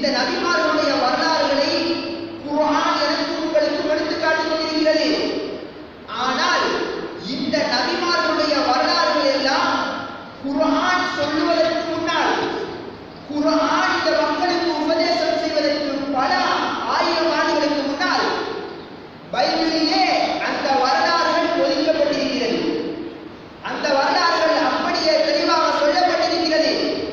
இந்த நபிமார்களுடைய வரலாறுகளை குர்ஆன் எனக்கு உங்களுக்கு எடுத்துக்காட்டிக் கொண்டிருக்கிறது ஆனால் இந்த நபிமார்களுடைய வரலாறுகள் எல்லாம் குர்ஆன் சொல்லுவதற்கு முன்னால் குர்ஆன் இந்த மக்களுக்கு உபதேசம் செய்வதற்கு பல ஆயிரம் ஆண்டுகளுக்கு முன்னால் பைபிளிலே அந்த வரலாறுகள் ஒதுக்கப்பட்டிருக்கிறது அந்த வரலாறுகள் அப்படியே தெளிவாக சொல்லப்பட்டிருக்கிறது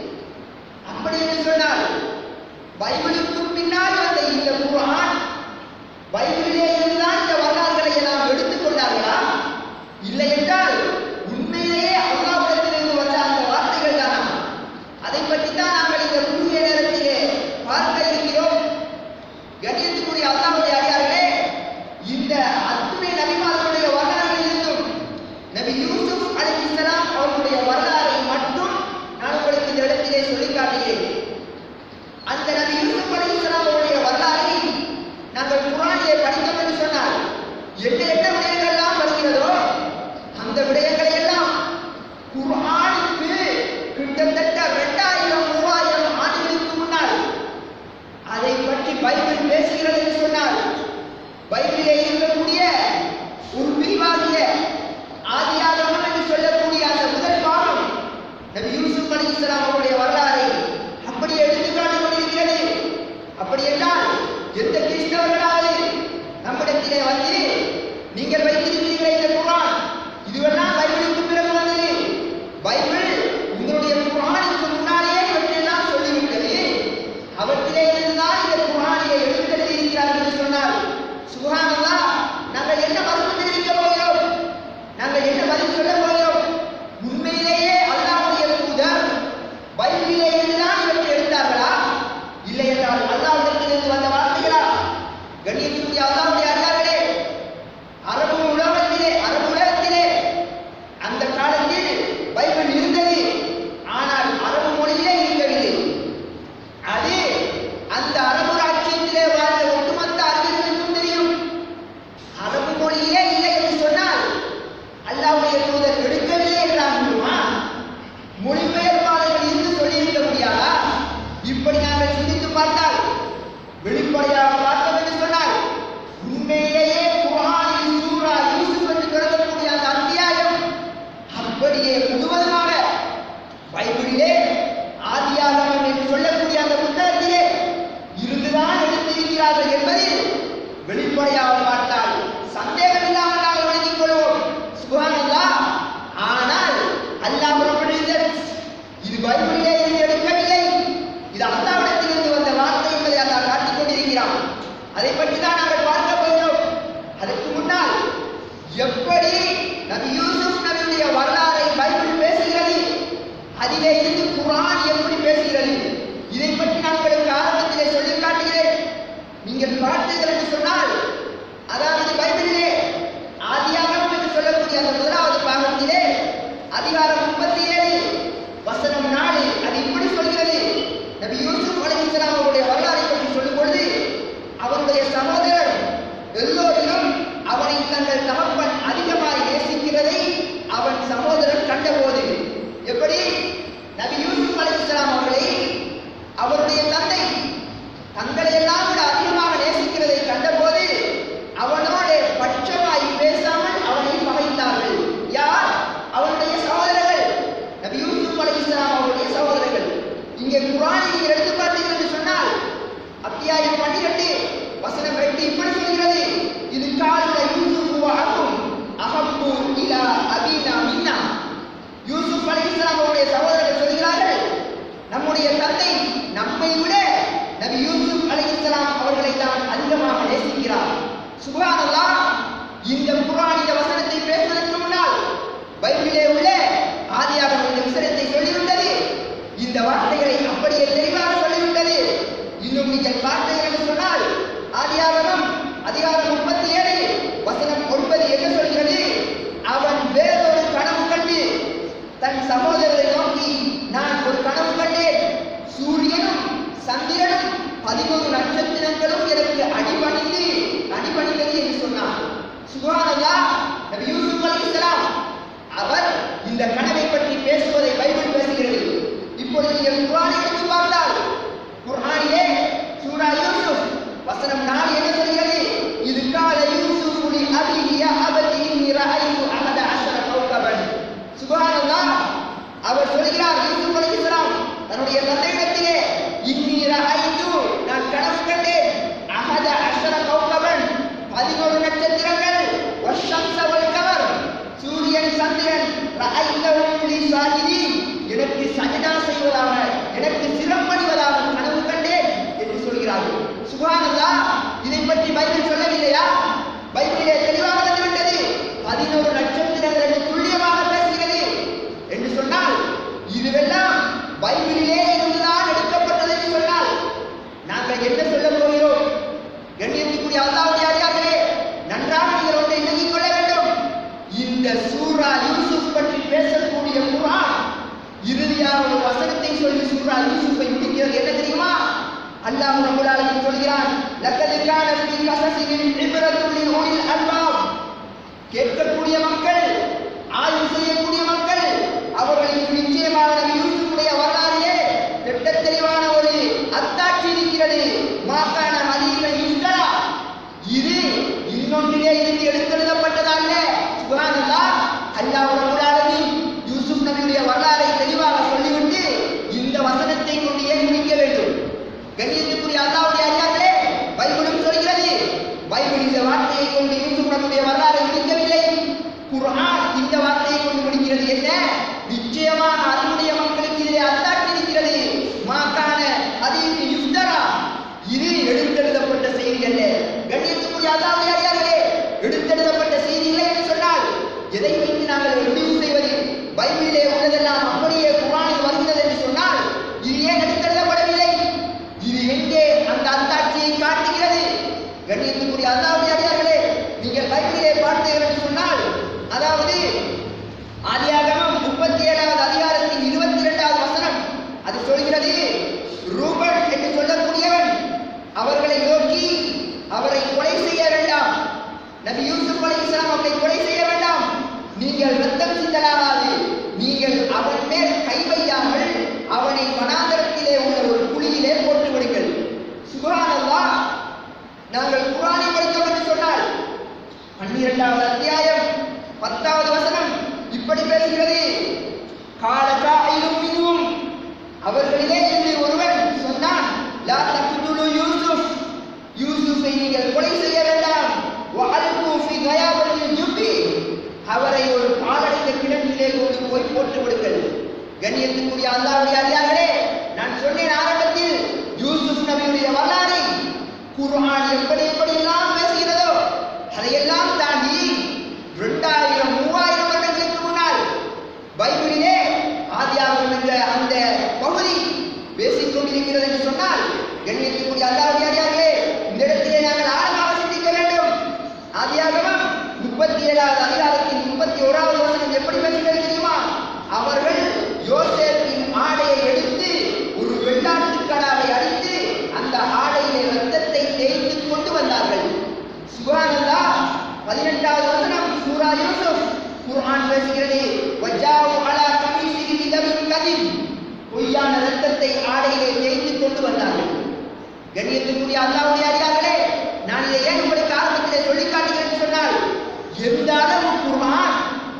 அப்படி என்று சொன்னால் பைபிளுக்கு பின்னால் வந்த இந்த குர்ஆன் பைபிளிலே இருந்துதான் இந்த வரலாறுகளை எல்லாம் எடுத்துக்கொண்டார்களா இல்லை என்றால் உண்மையிலேயே அல்லாஹ்விடத்திலிருந்து வந்த அந்த வார்த்தைகள் தானா அதை பற்றி தான் நாங்கள் இந்த குறுகிய நேரத்திலே பார்க்க இருக்கிறோம் கணியத்துக்குரிய அல்லாஹ்வுடைய அடியார்களே இந்த அத்துணை நபிமார்களுடைய வரலாறுகளிலிருந்தும் நபி யூசுப் அலைஹிஸ்ஸலாம் அவர்களுடைய வரலாறை மட்டும் நான் உங்களுக்கு இந்த இடத்திலே சொல்லிக் காட்டுகிறேன் அந்த நபி யூசுப் அலைஹிஸ்ஸலாம் அவருடைய வரலாறை நாங்கள் குர்ஆனிலே படித்தோம் என்று சொன்னால் என்ன என்ன விடயங்கள் எல்லாம் வருகிறதோ அந்த விடயங்களை எல்லாம் குர்ஆனுக்கு கிட்டத்தட்ட இரண்டாயிரம் மூவாயிரம் ஆண்டுகளுக்கு முன்னால் அதை பற்றி பைபிள் பேசுகிறது என்று சொன்னால் பைபிளிலே இருக்கக்கூடிய ஒரு பிரிவாகிய ஆதியாகமம் என்று சொல்லக்கூடிய அந்த முதல் பாகம் நபி யூசுப் அலைஹிஸ்ஸலாம் அவருடைய வரலாறை அப்படியே எடுத்துக்காட்டிக் கொண்டிருக்கிறது அப்படி என்றால் எந்த கிறிஸ்தவர்களாவது நம்மிடத்திலே வந்து நீங்கள் வைத்திருக்கிறீர்களே இந்த குர்ஆன் இதுவெல்லாம் பைபிளுக்கு பிறகு வந்தது பைபிள் உங்களுடைய குர்ஆனுக்கு முன்னாலேயே இவற்றையெல்லாம் சொல்லிவிட்டது அவற்றிலே இருந்துதான் இந்த குர்ஆனிலே எழுத்தெழுதி இருக்கிறார்கள் என்று சொன்னால் சுப்ஹானல்லாஹ் நாங்கள் என்ன மறுப்பு தெரிவிக்க போகிறோம் நாங்கள் என்ன பதில் சொல்ல போகிறோம் உண்மையிலேயே அல்லாஹ்வுடைய தூதர் பைபிளிலே இருந்துதான் இவற்றை எடுத்தார்களா இல்லை என்றால் அல்லாஹ்விடத்திலிருந்து வந்த வார்த்தைகளா கண்ணியத்துக்குரிய அல்லாஹ்வுடைய அடியார்களே அரபு உலகத்திலே அரபு உலகத்திலே அந்த காலத்தில் பைபிள் இருந்தது ஆனால் அரபு மொழியிலே இருக்கவில்லை அது அந்த அரபு ராஜ்யத்திலே வாழ்ந்த ஒட்டுமொத்த அறிஞர்களுக்கும் தெரியும் அரபு மொழியிலே இல்லை என்று சொன்னால் அல்லாஹ்வுடைய தூதர் எடுக்கவில்லை என்றால் முடியுமா மொழிபெயர்ப்பாளர்கள் இருந்து சொல்லியிருக்க முடியாதா இப்படி நாங்கள் சிந்தித்து பார்த்தால் வெளிப்படையாக பார்த்தோம் என்று சொன்னால் உண்மையிலேயே குர்ஆனில் சூரா யூசுப் என்று தொடங்கக்கூடிய அந்த அத்தியாயம் அப்படியே முழுவதுமாக பைபிளிலே ஆதியாகமம் என்று சொல்லக்கூடிய அந்த புத்தகத்திலே இருந்துதான் எடுத்திருக்கிறார்கள் என்பது வெளிப்படையாக பார்த்தால் சந்தேகம் இல்லாமல் நாங்கள் வழங்கிக் கொள்வோம் சுபஹானல்லாஹ் ஆனால் அல்லாஹ் ரப்பல் இஸ்ஸத் இது பைபிளிலே இருந்து எடுக்கவில்லை இது அல்லாஹ்விடத்திலிருந்து வந்த வார்த்தை என்பதை அல்லாஹ் காட்டிக் கொண்டிருக்கிறான் அதை பற்றி தான் நாங்கள் பார்க்க போகிறோம் அதற்கு முன்னால் எப்படி நபி யூசுப் நபியுடைய வரலாறை பைபிள் பேசுகிறது அதிலே இருந்து குர்ஆன் எப்படி பேசுகிறது இதை பற்றி நான் உங்களுக்கு ஆரம்பத்திலே சொல்லி காட்டுகிறேன் நீங்கள் பார்த்தீர்கள் என்று சொன்னால் அதாவது பைபிளிலே ஆதியாகமம் என்று சொல்லக்கூடிய அந்த முதலாவது பாகத்திலே அதிகாரம் முப்பத்தி ஏழு வசனம் நாலு அது இப்படி சொல்கிறது நபி யூசுப் அலைஹிஸ்ஸலாம் அவருடைய வரலாறை பற்றி சொல்லும் பொழுது அவருடைய சகோதரர் எல்லோரிலும் அவனை தங்கள் தகப்பன் அதிகமாய் நேசிக்கிறதை அவன் சகோதரன் கண்டபோது எப்படி நபி யூசுப் அலைஹிஸ்ஸலாம் அவர்களை அவருடைய தந்தை தங்களை எல்லாம் விட அதிகமாக நேசிக்கிறதை கண்டபோது அவனோடு பட்சமாய் பேசாமல் அவனை பகைத்தார்கள் யார் அவனுடைய சகோதரர்கள் நபி யூசுப் அலைஹிஸ்ஸலாம் அவருடைய சகோதரர்கள் இங்கே குர்ஆனை நீங்கள் எடுத்து பார்த்தீர்கள் என்று சொன்னால் அத்தியாயம் 12 வசனம் 8 இப்படி சொல்கிறது இது கால யூசுப் வ அகும் அஹப்பு இலா அபீனா மின்னா யூசுப் அலைஹிஸ்ஸலாம் அவருடைய சகோதரர்கள் சொல்கிறார்கள் நம்முடைய தந்தை நம்மை விட நபி யூசுப் அலைஹிஸ்ஸலாம் அவர்களை தான் அதிகமாக நேசிக்கிறார் சுப்ஹானல்லாஹ் இந்த குர்ஆன் இந்த வசனத்தை பேசுவதற்கு முன்னால் பைபிளிலே உள்ள ஆதியாகமம் இந்த விசனத்தை சொல்லிவிட்டது இந்த வார்த்தைகளை அப்படியே தெளிவாக சொல்லிவிட்டது இன்னும் நீங்கள் பார்த்தீர்கள் என்று சொன்னால் ஆதியாகமம் அதிகாரம் முப்பத்தி ஏழு வசனம் ஒன்பது என்ன சொல்கிறது அவன் வேறொரு கனவு கண்டு தன் சகோதரரை நோக்கி நான் ஒரு கனவு கண்டேன் சூரியனும் சந்திரனும் பதினோரு நட்சத்திரங்களும் எனக்கு அடிபணிந்து அடிபணிந்தது என்று சொன்னார் சுகானதா நபி யூசுப் அலைஹிஸ்ஸலாம் அவர் இந்த கனவை பற்றி பேசுவதை பைபிள் பேசுகிறது இப்பொழுது நீங்கள் குர்ஆனை எடுத்து பார்த்தால் குர்ஆனிலே ஃபீஹி இப்ரத்துல் லிஉலில் அல்பாப் கேட்கக்கூடிய மக்கள் ஆய்வு செய்யக்கூடிய மக்கள் அவர்களுக்கு நிச்சயமாக நபி யூசுஃபுடைய வரலாறிலே திட்டத் தெளிவான ஒரு அத்தாட்சி இருக்கிறது மாக்கான மதியங்கள் இஸ்தரா இது இன்னொன்றிலே இருந்து எடுத்தெழுதப்பட்டதல்ல சுபஹானல்லாஹ் அல்லாஹ் ரப்பல் ஆலமீன் யூசுப் நபியுடைய வரலாறை தெளிவாக சொல்லிவிட்டு இந்த வசனத்தை கொண்டு ஏன் முடிக்க வேண்டும் கண்ணியத்துக்குரிய அல்லாஹ்வுடைய அடியார்களே பைபிளும் சொல்கிறது பைபிள் இந்த வார்த்தையை கொண்டு யூசுப் நபியுடைய வரலாறை முடிக்கவில்லை குர்ஆன் இந்த வார்த்தையை கொண்டு முடிக்கிறது என்ன நிச்சயமாக அறிவுடைய மக்களுக்கு இதிலே அத்தாட்சி இருக்கிறது மாக்கான அதீது யுஸ்தரா இது எடுத்தெழுதப்பட்ட செய்தி அல்ல கண்ணியத்துக்குரிய அல்லாஹ்வுடைய அடியார்களே எடுத்தெழுதப்பட்ட செய்தி இல்லை என்று சொன்னால் எதை வைத்து நாங்கள் முடிவு செய்வது பைபிளிலே உள்ளதெல்லாம் அப்படியே குர்ஆனில் வருகிறது என்று சொன்னால் இது ஏன் எடுத்தெழுதப்படவில்லை இது எங்கே அந்த அத்தாட்சியை காட்டுகிறது கண்ணியத்துக்குரிய அல்லாஹ்வுடைய அடியார்களே நீங்கள் பைபிளிலே பார்த்தீர்கள் என்று சொன்னால் அதாவது ஆதியாகமம் முப்பத்தி ஏழாவது அதிகாரத்தின் இருபத்தி இரண்டாவது வசனம் அது சொல்கிறது ரூபன் என்று சொல்லக்கூடியவன் அவர்களை நோக்கி அவரை கொலை செய்ய வேண்டாம் நபி யூசுப் அலைஹிஸ்ஸலாம் அவரை கொலை செய்ய வேண்டாம் நீங்கள் ரத்தம் சிந்தலாகாது நீங்கள் அவன் மேல் கை வையாமல் அவனை வனாந்தரத்திலே உள்ள ஒரு குழியிலே போட்டு விடுங்கள் சுபஹானல்லாஹ் நாங்கள் குர்ஆனை படித்தோம் என்று சொன்னால் பன்னிரெண்டாவது அத்தியாயம் பத்தாவது வசனம் இப்படி பேசுகிறது காலகா ஐயும் அவர்களிலே இருந்து ஒருவன் சொன்னான் லா தக்துலு யூசுப் யூசுஃபை நீங்கள் கொலை செய்ய வேண்டாம் வஅல்கு ஃபி கயாபத்தில் ஜுப்பி அவரை ஒரு பாலடைந்த கிணற்றிலே கொண்டு போய் போட்டு விடுங்கள் கண்ணியத்துக்குரிய அல்லாஹ்வுடைய அடியார்களே நான் சொன்னேன் ஆரம்பத்தில் யூசுப் நபியுடைய வரலாறை குர்ஆன் எப்படி எப்படி எல்லாம் பேசுகிறதோ அதையெல்லாம் தாண்டி இரண்டாயிரம் மூவாயிரம் வருடங்களுக்கு முன்னால் பைபிளிலே ஆதியாகமம் என்ற அந்த பகுதி பேசிக் கொண்டிருக்கிறது என்று சொன்னால் கண்ணியத்துக்குரிய அல்லாஹ்வுடைய அடியார்களே இந்த இடத்திலே நாங்கள் ஆழமாக சிந்திக்க வேண்டும் ஆதியாகமம் முப்பத்தி ஏழாவது அதிகாரத்தின் முப்பத்தி ஓராவது வசனம் எப்படி பேசுகிறது தெரியுமா அவர்கள் யோசேப்பின் ஆடையை எடுத்து ஒரு வெள்ளாட்டுக்கடாவை அடித்து அந்த ஆடையிலே ரத்தத்தை தேய்த்து கொண்டு வந்தார்கள் சுபானந்தா பதினெட்டாவது வசனம் சூரா யூசுப் குர்ஆன் பேசுகிறது வஜாவு அலா கமீசிஹி பிதமின் கதிப் பொய்யான ரத்தத்தை ஆடையிலே தேய்த்து கொண்டு வந்தார்கள் கண்ணியத்துக்குரிய அல்லாஹ்வுடைய அடியார்களே நான் இதை ஏன் உங்களுக்கு ஆரம்பத்திலே சொல்லி காட்டுகிறேன் என்று சொன்னால் எந்த அளவு குர்ஆன்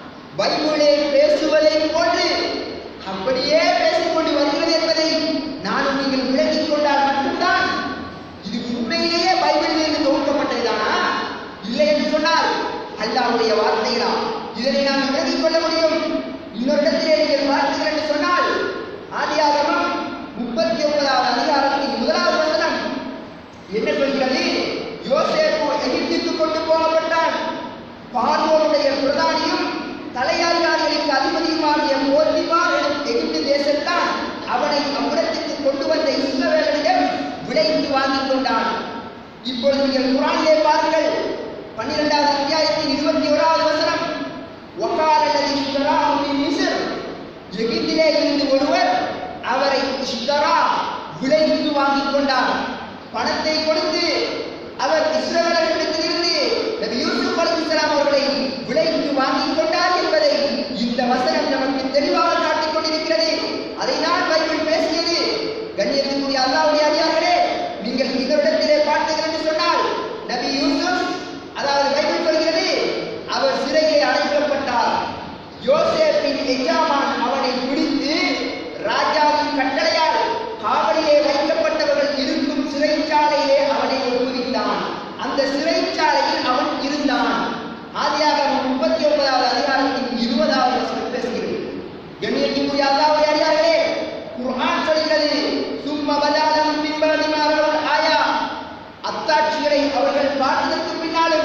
பைபிளே பேசுவதை போன்று அப்படியே பேசிக்கொண்டு வருகிறது என்பதை நானும் நீங்கள் விளங்கிக் கொண்டால் மட்டும்தான் இது உண்மையிலேயே பைபிளிலிருந்து தொகுக்கப்பட்டதுதானா இல்லை என்று சொன்னால் அல்லாஹ்வுடைய வார்த்தைகளா இதனை நாம் விளங்கிக் கொள்ள முடியும் இன்னொரு இடத்திலே நீங்கள் பார்த்தீர்கள் என்று சொன்னால் ஆதியாகமம் முப்பத்தி ஒன்பதாவது அதிகாரத்தின் முதலாவது வசனம் என்ன சொல்கிறது யோசேப்பு எகிப்துக்கு கொண்டு போகப்பட்டான் பார்வோனுடைய பிரதானியும் தலையாளிகளுக்கு அதிபதியுமாகிய போர்த்திபார் எனும் எகிப்து தேசத்தான் அவனை அவ்விடத்துக்கு கொண்டு வந்த இஸ்ரவேலரிடம் விலைக்கு வாங்கிக் கொண்டான் இப்பொழுது நீங்கள் குரானிலே பாருங்கள் பன்னிரெண்டாவது அத்தியாயத்தின் இருபத்தி ஓராவது வசனம் ஒக்கால் அல்லது இஷ்டரா மிஸ்ர் எகிப்திலே இருந்து ஒருவர் அவரை இஷ்டரா விலைக்கு வாங்கிக் கொண்டார் பணத்தை கொடுத்து அவர் இஸ்ரவேலர்களிடத்திலிருந்து நபி யூசுப் அலைஹிஸ்ஸலாம் அவர்களை விலைக்கு வாங்கிக் கொண்டார் என்பதை இந்த வசனம் நமக்கு தெளிவாக காட்டிக் கொண்டிருக்கிறது அதை நான் பைபிள் பேசியது கண்ணியத்திற்குரிய அல்லாஹ்வுடைய அடியார்களே நீங்கள் இதனிடத்திலே பார்த்தீர்கள் என்று சொன்னால் நபி யூசுப் அதாவது பைபிள் சொல்கிறது அவர் சிறையிலே அடைக்கப்பட்டார் யோசேப்பின் எஜாமான் அவனை பிடித்து ராஜாவின் கட்டளையால் காவலிலே வைக்கப்பட்டவர்கள் இருக்கும் சிறைச்சாலையிலே அவனை ஒப்புவித்தான் அந்த சிறைச்சாலையில் அவன் இருந்தான் ஆதியாகமம் முப்பத்தி ஒன்பதாவது அதிகாரத்தின் இருபதாவது வசனம் பேசுகிறது கண்ணியத்துக்குரிய அல்லாஹ்வுடைய அடியார்களே குர்ஆன் சொல்கிறது சும்ம பதாலம் பின்பதி மாறவள் ஆயா அத்தாட்சிகளை அவர்கள் பார்த்ததற்கு பின்னாலும்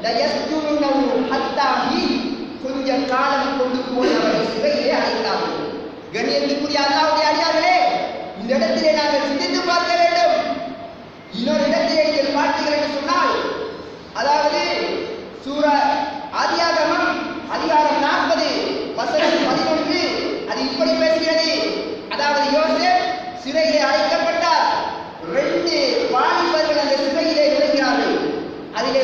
லயஸ்துனு ஹத்தா ஹீ கொஞ்ச காலம் கொண்டு போய் அவரை சிறையிலே அடைத்தார்கள் கண்ணியத்துக்குரிய அல்லாஹ்வுடைய அடியார்களே இந்த இடத்திலே நாங்கள் சிந்தித்து பார்க்க வேண்டும் இன்னொரு இடத்திலே நீங்கள் பார்த்தீர்கள் என்று சொன்னால் அதாவது சூரா ஆதியாகமம் அதிகாரம் நாற்பது வசனம் பதினொன்று அது இப்படி பேசுகிறது அதாவது யோசேப் சிறையிலே அடைக்கப்பட்டார் ரெண்டு வாலிபர்கள் அந்த சிறையிலே நுழைகிறார்கள் அதிலே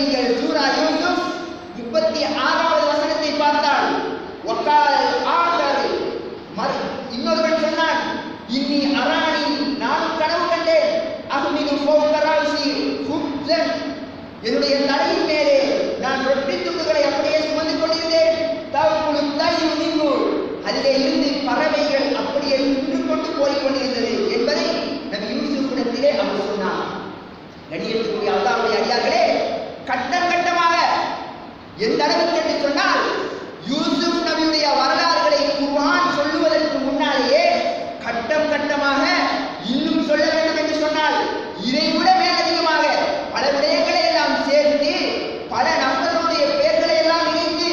நீங்கள் சூரா யூசுப் முப்பத்தி ஆறாவது வசனத்தை பார்த்தால் ஒக்கால் ஆகாது மறு இன்னொருவன் சொன்னான் இன்னி அராணி நானும் கனவு கண்டேன் அகுமினு ஃபௌகராசி ஹுப்ஸன் என்னுடைய தலையின் மேலே நான் ரொட்டி துண்டுகளை அப்படியே சுமந்து கொண்டிருந்தேன் தவக்குழு தாயும் நீங்கு அதிலே இருந்து பறவைகள் அப்படியே நின்று கொண்டு போய் கொண்டிருந்தது என்பதை நபி யூசுஃபிடத்திலே அவர் சொன்னார் கண்ணியத்துக்குரிய அல்லாஹ்வுடைய அடியார்களே கட்டம் கட்டமாக எந்த அளவுக்கு என்று சொன்னால் யூசுப் நபியுடைய வரலாறுகளை குர்ஆன் சொல்லுவதற்கு முன்னாலேயே கட்டம் கட்டமாக இன்னும் சொல்ல வேண்டும் என்று சொன்னால் இதை விட மேலதிகமாக பல விடயங்களை எல்லாம் சேர்த்து பல நபர்களுடைய பெயர்களை எல்லாம் இணைத்து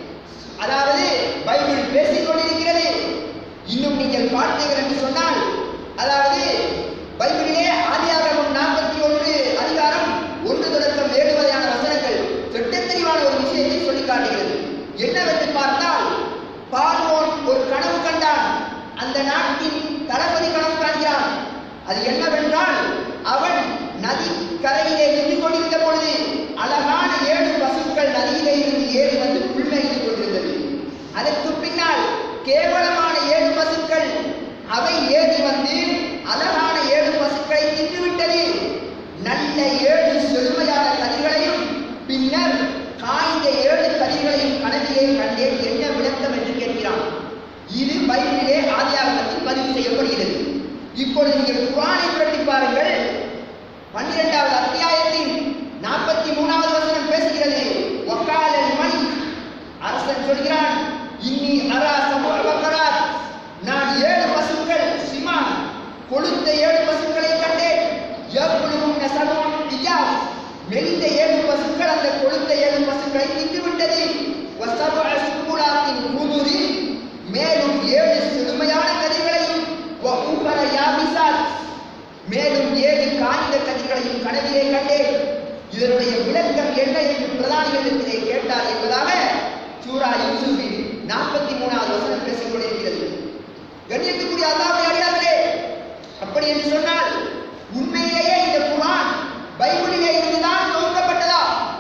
அதாவது பைபிள் பேசிக் கொண்டிருக்கிறது இன்னும் நீங்கள் பார்த்தீர்கள் என்று சொன்னால் அதாவது பைபிளிலே ஆதியாகமம் நாற்பத்தி ஒன்று அதிகாரம் ஒன்று தொடக்கம் ஏழு வரையான வசனங்கள் திட்டத் தெளிவான ஒரு விஷயத்தை சொல்லி காட்டுகிறது என்னவென்று பார்த்தால் பார்வோன் ஒரு கனவு கண்டான் அந்த நாட்டின் தளபதி கனவு காண்கிறான் அது என்னவென்றால் அவன் நதி கரையிலே நின்று கொண்டிருந்த பொழுது அழகான ஏழு பசுக்கள் நதியிலே இருந்து ஏறி வந்து புல்மைந்து கொண்டிருந்தது அதற்கு பின்னால் கேவலமான ஏழு பசுக்கள் அவை ஏறி வந்து அழகான ஏழு பசுக்களை தின்றுவிட்டது நல்ல ஏழு செழுமையான கதிர்களையும் பின்னர் காய்ந்த ஏழு கதிர்களையும் கனவிலே கண்டேன் என்ன விளக்கம் என்று கேட்கிறான் இது பைபிளிலே ஆதியாகமத்தில் பதிவு செய்யப்படுகிறது இப்பொழுது நீங்கள் குரானை புரட்டி பாருங்கள் பன்னிரெண்டாவது அத்தியாயத்தின் நாற்பத்தி மூணாவது வசனம் பேசுகிறது ஒக்காலல் மணிக் அரசன் சொல்கிறான் இன்னி அரா சமூக பக்கராத் நான் ஏழு பசுக்கள் சிமா கொழுத்த ஏழு பசுக்களை கண்டேன் எவ்வளவும் நெசவும் இஜாஸ் மெலிந்த ஏழு பசுக்கள் அந்த கொழுத்த ஏழு பசுக்களை தின்று விட்டது வசப சுக்குலாத்தின் ஊதுரி மேலும் ஏழு செழுமையான கதிர்களையும் வகுபர யாபிசாத் மேலும் ஏழு காய்ந்த கதிர்களையும் கனவிலே கண்டேன் இதனுடைய விளக்கம் என்ன என்று பிரதானிகளிடத்திலே கேட்டார் என்பதாக சூரா யூசுஃபின் நாற்பத்தி மூணாவது வசனம் பேசிக் கொண்டிருக்கிறது கண்ணியத்துக்குரிய அல்லாஹ்வுடைய அடியார்களே அப்படி என்று சொன்னால் உண்மையிலேயே இந்த குர்ஆன் பைபிளிலே இருந்துதான் துவக்கப்பட்டதா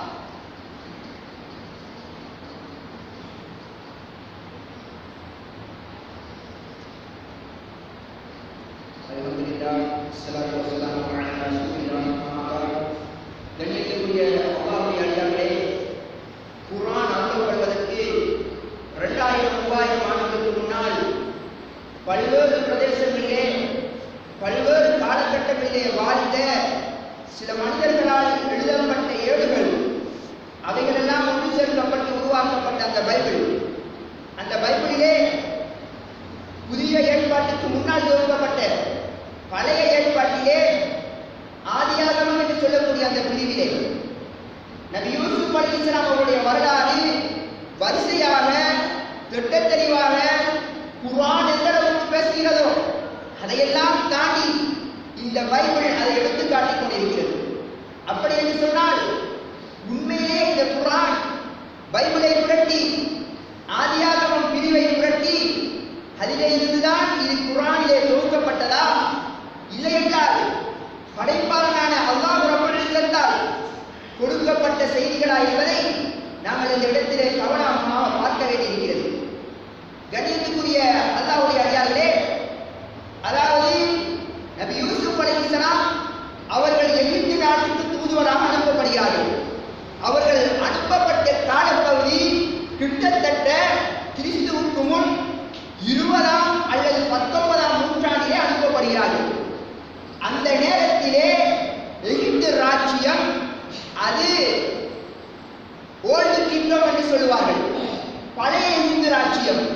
அல்ஹம்துலில்லாஹ் ஸலாத்து வஸ்ஸலாமு அலா ரசூலில்லாஹ் அம்மா பஅத். கண்ணியத்துக்குரிய அல்லாஹ்வுடைய அடியார்களே குர்ஆன் அனுப்பப்படுவதற்கு இரண்டாயிரம் மூவாயிரம் ஆண்டுகளுக்கு முன்னால் பல்வேறு பிரதேசங்களிலே பல்வேறு காலகட்டங்களிலே வாழ்ந்த சில மனிதர்களால் எழுதப்பட்ட ஏடுகள் அவைகளெல்லாம் ஒன்று சேர்க்கப்பட்டு உருவாக்கப்பட்ட அந்த பைபிள் அந்த பைபிளிலே புதிய ஏற்பாட்டுக்கு முன்னால் துவக்கப்பட்ட பழைய ஏற்பாட்டிலே ஆதியாகமம் என்று சொல்லக்கூடிய அந்த பிரிவிலே நபி யூசுப் அலி இஸ்லாம் அவருடைய வரலாறு வரிசையாக திட்டத் தெளிவாக குர்ஆன் எந்த அளவுக்கு பேசுகிறதோ அதையெல்லாம் தாண்டி இந்த பைபிள் அதை எடுத்து காட்டிக் கொண்டிருக்கிறது அப்படி என்று சொன்னால் உண்மையிலே இந்த குர்ஆன் பைபிளை புரட்டி ஆதியாகமம் பிரிவை புரட்டி அதிலே இருந்துதான் இது குர்ஆனிலே தொகுக்கப்பட்டதா இல்லை என்றால் படைப்பாளனான அல்லாஹ் ரப்பல் இஸ்ஸத்தால் கொடுக்கப்பட்ட செய்திகளா என்பதை நாங்கள் இந்த இடத்திலே கவனமாக பார்க்க வேண்டியிருக்கிறது கணியத்துக்குரிய அல்லாஹ்வுடைய அடியார்களே அதாவது நபி யூசுப் அலைஹிஸ்ஸலாம் அவர்கள் எகிப்து நாட்டுக்கு தூதுவராக அனுப்பப்படுகிறார்கள் அவர்கள் அனுப்பப்பட்ட காலப்பகுதி கிட்டத்தட்ட கிறிஸ்துவுக்கு முன் இருபதாம் அல்லது பத்தொன்பதாம் நூற்றாண்டிலே அனுப்பப்படுகிறார்கள் அந்த நேரத்திலே எகிப்து ராஜ்யம் அது ஓல்டு கிங்டம் என்று சொல்லுவார்கள் பழைய எகிப்து ராஜ்யம்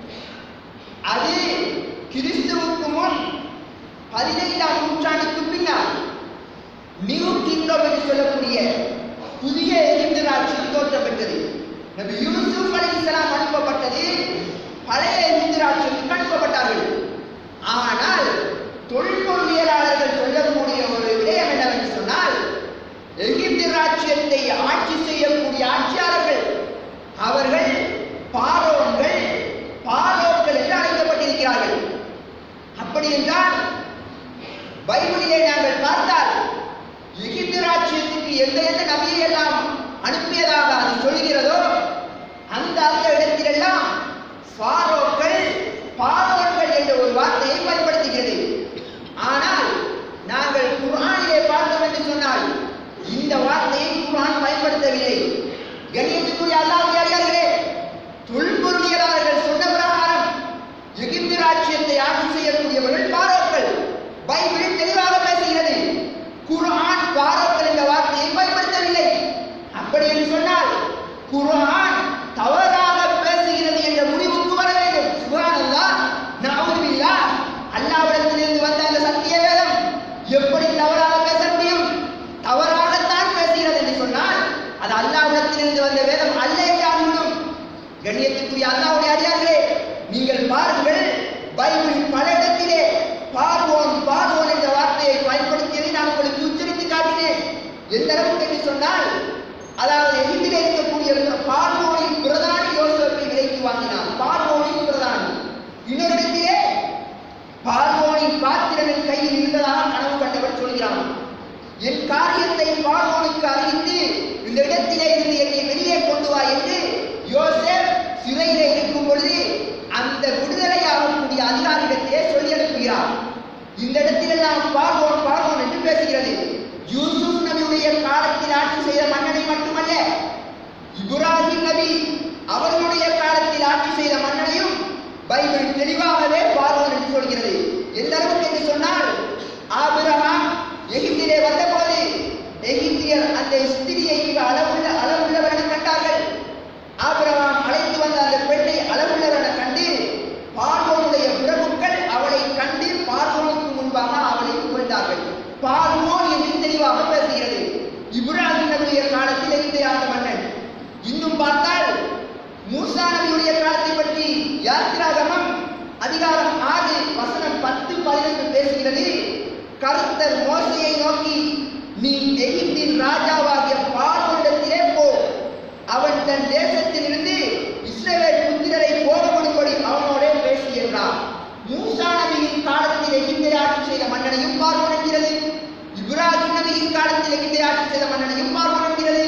அது கிறிஸ்துவுக்கு முன் பதினைந்தாம் நூற்றாண்டுக்கு பின்னால் நியூ கிங்டம் என்று சொல்லக்கூடிய புதிய எகிப்து ராஜ்யம் தோற்றம் பெற்றது நபி யூசுப் அலைஹிஸ்ஸலாம் அனுப்பப்பட்டது பழைய எகிப்து ராஜ்யத்துக்கு அனுப்பப்பட்டார்கள் ஆனால் தொல்பொருளியலாளர்கள் சொல்லக்கூடிய ஒரு விடயம் என்னவென்று சொன்னால் எகிப்து ராஜ்யத்தை ஆட்சி செய்யக்கூடிய ஆட்சியாளர்கள் அவர்கள் பாரோன்கள் பாரோக்கள் என்று அழைக்கப்பட்டிருக்கிறார்கள் அப்படி என்றால் பைபிளிலே நாங்கள் பார்த்தால் எகிப்து ராஜ்யத்துக்கு எந்த எந்த நபியை எல்லாம் என் காரியத்தை பார்வோனுக்கு அறிவித்து இந்த இடத்திலே இருந்து என்னை வெளியே கொண்டு வா என்று யோசேப் சிறையிலே இருக்கும் பொழுது அந்த விடுதலையாகக்கூடிய அதிகாரியிடத்திலே சொல்லி அனுப்புகிறார் இந்த இடத்திலெல்லாம் பார்வோன் பார்வோன் என்று பேசுகிறது யூசுப் நபியுடைய காலத்தில் ஆட்சி செய்த மன்னனை மட்டுமல்ல இப்ராஹிம் நபி அவர்களுடைய காலத்தில் ஆட்சி செய்த மன்னனையும் பைபிள் தெளிவாகவே பார்வோன் என்று சொல்கிறது எந்த அளவுக்கு என்று சொன்னால் ஆபிரகாம் எகிப்திலே வந்தபோது எகிப்தியர் அந்த ஸ்திரியை மிக அளவுள்ள அளவுள்ளவர் என கண்டார்கள் ஆபிரகாம் அழைத்து வந்த அந்த பெண்ணை அளவுள்ளவர் என கண்டு பார்வோனுடைய பிரபுக்கள் அவளை கண்டு பார்வோனுக்கு முன்பாக அவளை புகழ்ந்தார்கள் பார்வோன் என்று தெளிவாக பேசுகிறது இப்ராஹிம் நபியுடைய காலத்தில் இருந்த அந்த மன்னன் இன்னும் பார்த்தால் மூசா நபியுடைய காலத்தை பற்றி யாத்திராகமம் அதிகாரம் ஆறு வசனம் பத்து பதினெட்டு பேசுகிறது கர்த்தர் மோசையை நோக்கி நீ எகிப்தின் ராஜாவாகிய பார்வோனிடத்திலே போ அவன் தன் தேசத்திலிருந்து இஸ்ரவேல் புத்திரரை போகப்படும்படி அவனோடே பேசி என்றார் மூசா நபியின் காலத்தில் எகிப்தை ஆட்சி செய்த மன்னனையும் பார்வோன் என்கிறது இப்ராஹிம் நபியின் காலத்தில் எகிப்தை ஆட்சி செய்த மன்னனையும் பார்வோன் என்கிறது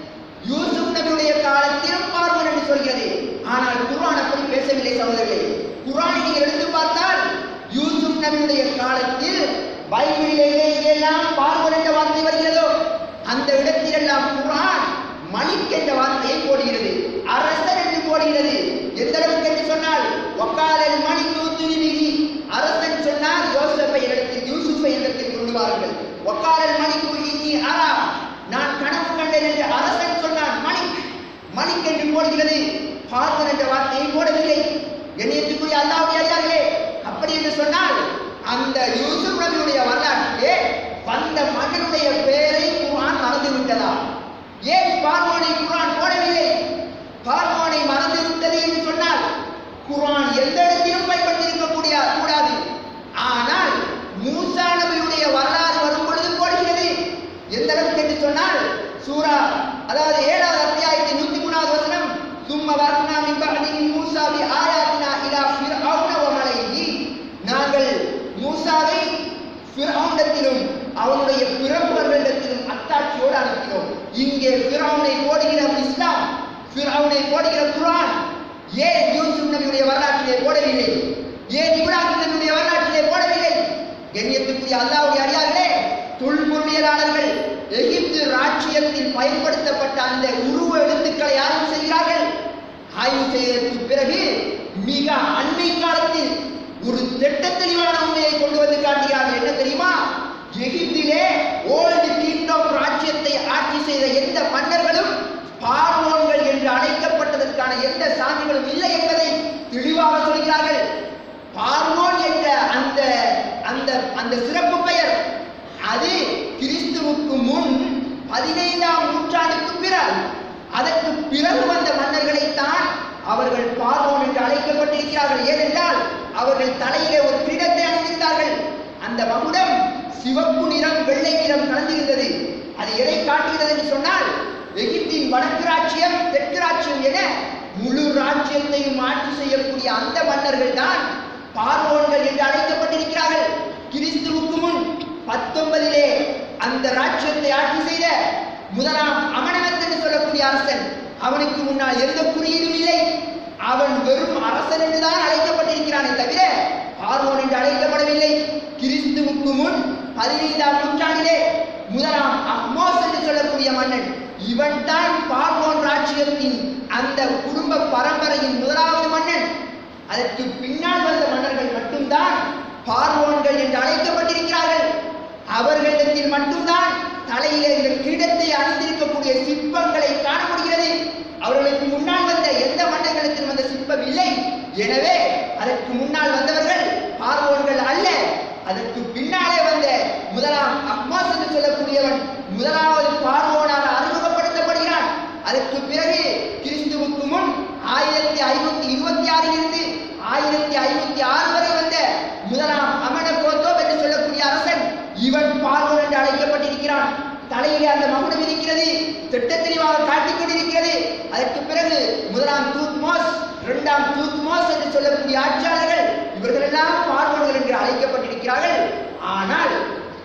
யூசுப் நபியுடைய காலத்திலும் பார்வோன் என்று சொல்கிறது ஆனால் குர்ஆன் அப்படி பேசவில்லை சகோதரர்களே குர்ஆனை நீங்கள் எடுத்து பார்த்தால் யூசுப் நபியுடைய காலத்தில் பைபிளிலே எங்கெல்லாம் பார்வோன் என்ற வார்த்தை வருகிறதோ அந்த இடத்திலெல்லாம் குர்ஆன் மலிக் என்ற வார்த்தையை போடுகிறது அரசன் என்று போடுகிறது எந்த அளவுக்கு என்று சொன்னால் ஒக்காலல் மணிக்கு துணிவிகி அரசன் சொன்னால் யோசப்பை இடத்தில் யூசுஃபை இடத்தில் கொண்டு வாருங்கள் ஒக்காலல் மணிக்கு இனி அரா நான் கனவு கண்டேன் என்று அரசன் சொன்னான் மணிக் மணிக் என்று போடுகிறது பார்வன் என்ற வார்த்தையை போடவில்லை என்னையத்துக்குரிய அல்லாவுடைய அறியார்களே அப்படி என்று சொன்னால் அந்த யூசுப் நபியுடைய வரலாற்றிலே வந்த மகனுடைய பெயரை குர்ஆன் மறந்து விட்டதா ஏன் பார்வோனை குர்ஆன் போடவில்லை பார்வோனை மறந்து விட்டது என்று சொன்னால் குர்ஆன் எந்த இடத்திலும் பயன்படுத்தியிருக்க முடியாது கூடாது ஆனால் மூசா நபியுடைய வரலாறு வரும் பொழுது போடுகிறது எந்த அளவுக்கு என்று சொன்னால் சூரா அதாவது ஏழாவது அத்தியாயத்தின் நூத்தி மூணாவது வசனம் சும்ம வாசனா மின் பகலின் மூசாவி ஆயாத்தினா இலா ஃபிர்அவுன வ மலைஹி நாங்கள் மூசாவை ஃபிர்அவுனிடத்திலும் அவனுடைய பிரமுகர்களிடத்திலும் அத்தாட்சியோடு அனுப்பினோம் இங்கே ஃபிர்அவுனை போடுகிற இஸ்லாம் ஃபிர்அவுனை போடுகிற குர்ஆன் ஏன் யூசுப் நபியுடைய வரலாற்றிலே போடவில்லை ஏன் இப்ராஹிம் நபியுடைய வரலாற்றிலே போடவில்லை கண்ணியத்துக்குரிய அல்லாவுடைய அடியார்களே தொல்பொருளியலாளர்கள் எகிப்து ராட்சியத்தில் பயன்படுத்தப்பட்ட அந்த உருவ எழுத்துக்களை ஆய்வு செய்கிறார்கள் ஆய்வு செய்ததற்கு பிறகு மிக அண்மை காலத்தில் ஒரு திட்ட தெளிவான உண்மையை கொண்டு வந்து காட்டுகிறார்கள் என்ன தெரியுமா எகிப்திலே ஓல்டு கிங்டம் ராஜ்யத்தை ஆட்சி செய்த எந்த மன்னர்களும் பார்வோன்கள் என்று அழைக்கப்பட்டதற்கான எந்த சான்றுகளும் இல்லை என்பதை தெளிவாக சொல்கிறார்கள் பார்வோன் என்ற அந்த அந்த அந்த சிறப்பு பெயர் அது கிறிஸ்துவுக்கு முன் பதினைந்தாம் நூற்றாண்டுக்கு பிறகு அதற்கு பிறகு வந்த மன்னர்களைத்தான் அவர்கள் பார்வோன் என்று அழைக்கப்பட்டிருக்கிறார்கள் ஏனென்றால் அவர்கள் தலையிலே ஒரு கிரீடத்தை அணிந்திருந்தார்கள் அந்த மகுடம் சிவப்பு நிறம் வெள்ளை நிறம் கலந்திருந்தது அது எதை காட்டுகிறது என்று சொன்னால் எகிப்தின் வடக்கு ராஜ்யம் தெற்கு ராஜ்யம் என முழு ராஜ்யத்தையும் ஆட்சி செய்யக்கூடிய அந்த மன்னர்கள் தான் பார்வோன்கள் என்று அழைக்கப்பட்டிருக்கிறார்கள் கிறிஸ்துவுக்கு முன் பத்தொன்பதிலே அந்த ராஜ்யத்தை ஆட்சி செய்த முதலாம் அமனவத் என்று சொல்லக்கூடிய அரசன் அவனுக்கு முன்னால் எந்த குறியீடும் இல்லை அவன் வெறும் அரசன் என்றுதான் அழைக்கப்பட்டிருக்கிறானே தவிர பார்வோன் என்று அழைக்கப்படவில்லை கிறிஸ்துவுக்கு முன் பதினைந்தாம் நூற்றாண்டிலே முதலாம் அஹ்மோஸ் என்று சொல்லக்கூடிய மன்னன் இவன் தான் பார்வோன் ராஜ்யத்தின் அந்த குடும்ப பரம்பரையின் முதலாவது மன்னன் அதற்கு பின்னால் வந்த மன்னர்கள் மட்டும்தான் பார்வோன்கள் என்று அழைக்கப்பட்டிருக்கிறார்கள் அவர்களிடத்தில் மட்டும்தான் தலையிலே இந்த கிடத்தை அணிந்திருக்கக்கூடிய சிற்பங்களை காண முடிகிறது அவர்களுக்கு முன்னால் வந்த எந்த மன்னர்களிடத்தில் வந்த சிற்பம் இல்லை எனவே அதற்கு முன்னால் வந்தவர்கள் பார்வோன்கள் அல்ல அதற்கு பின்னாலே வந்த முதலாம் அக்மாஸ் என்று சொல்லக்கூடியவன் முதலாவது பார்வோனாக அறிமுகப்படுத்தப்படுகிறான் அதற்கு பிறகு கிறிஸ்துவுக்கு முன் ஆயிரத்தி ஐநூத்தி இருபத்தி ஆறில் இருந்து ஆயிரத்தி ஐநூத்தி ஆறு வரை வந்த முதலாம் அமன கோத்தோப் என்று சொல்லக்கூடிய அரசன் இவன் பார்வோன் என்று அழைக்கப்பட்டிருக்கிறான் தலையிலே அந்த மகுடம் இருக்கிறது திட்ட தெளிவாக காட்டிக் கொண்டிருக்கிறது அதற்கு பிறகு முதலாம் தூத்மோஸ் இரண்டாம் தூத்மோஸ் என்று சொல்லக்கூடிய ஆட்சியாளர்கள் இவர்கள் எல்லாம் பார்வோன்கள் என்று அழைக்கப்பட்டிருக்கிறார்கள் ஆனால்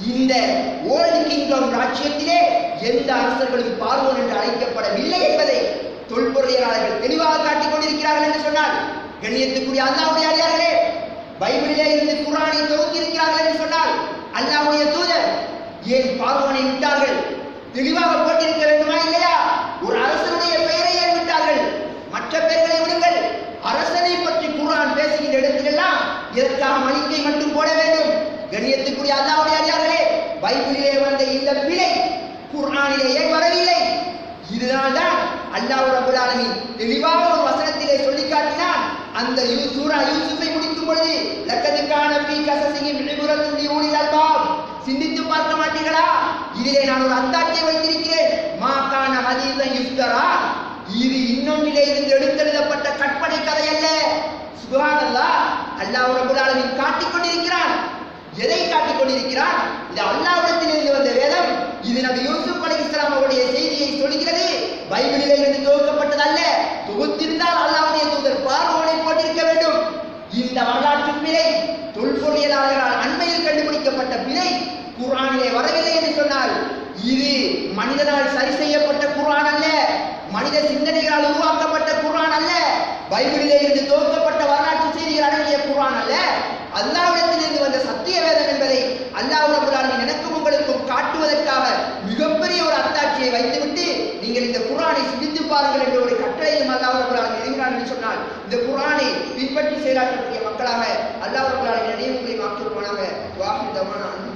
இந்த ஓல்டு கிங்டம் ராஜ்யத்திலே எந்த அரசர்களும் பார்வோன் என்று அழைக்கப்படவில்லை என்பதை தொல்பொருளியலாளர்கள் தெளிவாக காட்டிக் கொண்டிருக்கிறார்கள் என்று சொன்னால் கண்ணியத்துக்குரிய அல்லாவுடைய அடியார்களே பைபிளிலே இருந்து குரானை தொகுத்திருக்கிறார்கள் என்று சொன்னால் அல்லாவுடைய தூதர் ஏன் பார்வோனை விட்டார்கள் தெளிவாக போட்டிருக்க வேண்டுமா இல்லையா ஒரு அரசனுடைய பெயரை ஏன் விட்டார்கள் மற்ற பெயர்களை விடுங்கள் அரசனை பற்றி குர்ஆன் பேசுகின்ற இடத்திலெல்லாம் இதற்காக மணிக்கை மட்டும் போட வேண்டும் கண்ணியத்துக்குரிய அல்லாவுடைய அடியார்களே பைபிளிலே வந்த இந்த பிழை குர்ஆனிலே ஏன் வரவில்லை இதனால் தான் அல்லாஹ் ரப்பல் ஆலமீன் தெளிவாக ஒரு வசனத்திலே சொல்லி காட்டினான் அந்த யூ சூரா யூசுஃபை முடிக்கும் பொழுது லக்கது கான ஃபீ கஸஸிஹிம் இப்ரத்துன் லிஉலில் அல்பாப் சிந்தித்து பார்க்க மாட்டீர்களா இதிலே நான் ஒரு அத்தாட்சியை வைத்திருக்கிறேன் மா கான ஹதீஸன் யுஃப்தரா இது இன்னொன்றிலே இருந்து எடுத்தெழுதப்பட்ட கற்பனை கதை அல்ல சுப்ஹானல்லாஹ் அல்லாஹ் ரப்பல் ஆலமீன் காட்டிக் கொண்டிருக்கிறான் எதை காட்டிக் கொண்டிருக்கிறான் இது அல்லாஹ்விடத்திலிருந்து வந்த வேதம் இது நபி யூசுப் அலைஹிஸ்ஸலாம் அவருடைய செய்தியை சொல்கிறது பைபிளிலே இருந்து துவக்கப்பட்டதல்ல தொகுத்திருந்தால் அல்லாஹ்வுடைய தூதர் பார்வோனை போட்டிருக்க வேண்டும் இந்த வரலாற்று பிழை தொல்பொருளியலாளர்களால் அண்மையில் கண்டுபிடிக்கப்பட்ட பிழை குர்ஆனிலே வரவில்லை என்று சொன்னால் இது மனிதனால் சரி செய்யப்பட்ட குர்ஆன் அல்ல மனித சிந்தனைகளால் உருவாக்கப்பட்ட குர்ஆன் அல்ல பைபிளிலே இருந்து துவக்கப்பட்ட வரலாற்று செய்திகள் அடங்கிய குர்ஆன் அல்ல அல்லாஹ்விடத்திலிருந்து வந்த சத்திய வேதம் என்பதை அல்லாஹ் ரப்பல் ஆலமீன் எனக்கும் உங்களுக்கும் காட்டுவதற்காக மிகப்பெரிய ஒரு அத்தாட்சியை வைத்துவிட்டு நீங்கள் இந்த குர்ஆனை சிந்தித்து பாருங்கள் என்ற ஒரு கட்டளையும் அல்லாஹ் ரப்பல் ஆலமீன் எழுகிறான் என்று சொன்னால் இந்த குர்ஆனை பின்பற்றி செயலாற்றக்கூடிய மக்களாக அல்லாஹ் ரப்பல் ஆலமீன் இடையே உங்களை மாற்றுவானாக வாஹி தவானா